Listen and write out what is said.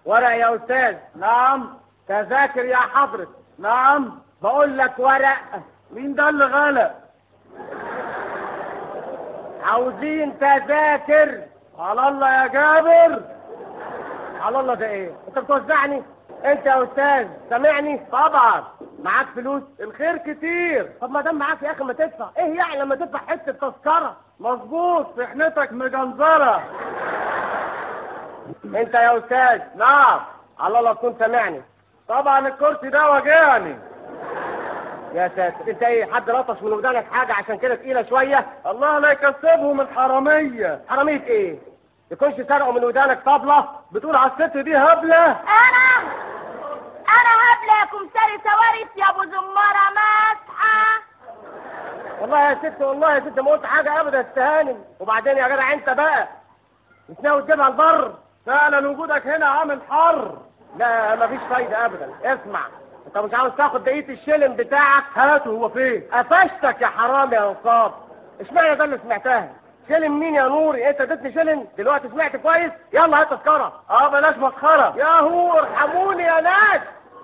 ورق يا استاذ نعم تذاكر يا حضرة نعم بقول لك ورق مين ده اللي غلق عاوزين تذاكر على الله يا جابر على الله ده ايه انت بتوزعني انت يا استاذ سامعني طبعا معاك فلوس الخير كتير طب ما دام معاك يا اخي ما تدفع ايه يعني لما تدفع حته تذكره مظبوط سحنتك مجنزرة انت يا استاذ نعم على الله تكون سامعني طبعا الكرسي ده وجعني يا ساتر انت ايه حد لطش من ودانك حاجه عشان كده تقيله شويه الله لا يكسبهم الحرامية حراميه ايه يكونش سرقوا من ودانك طبله بتقول على الست دي هبلة انا انا هبله يا كمساري سوارس يا ابو زماره مسحه والله يا ست والله يا ست ما قلت حاجه ابدا استهانم وبعدين يا جدع انت بقى مش ناوي تجيبها البر فعلا وجودك هنا عامل حر لا مفيش فايده ابدا اسمع انت مش عاوز تاخد بقيه الشلم بتاعك هاته هو فين قفشتك يا حرام يا نصاب اشمعنى ده اللي سمعتها شلم مين يا نوري انت اديتني شلم دلوقتي سمعت كويس يلا هات تذكره اه بلاش مسخرة يا هو ارحموني يا ناس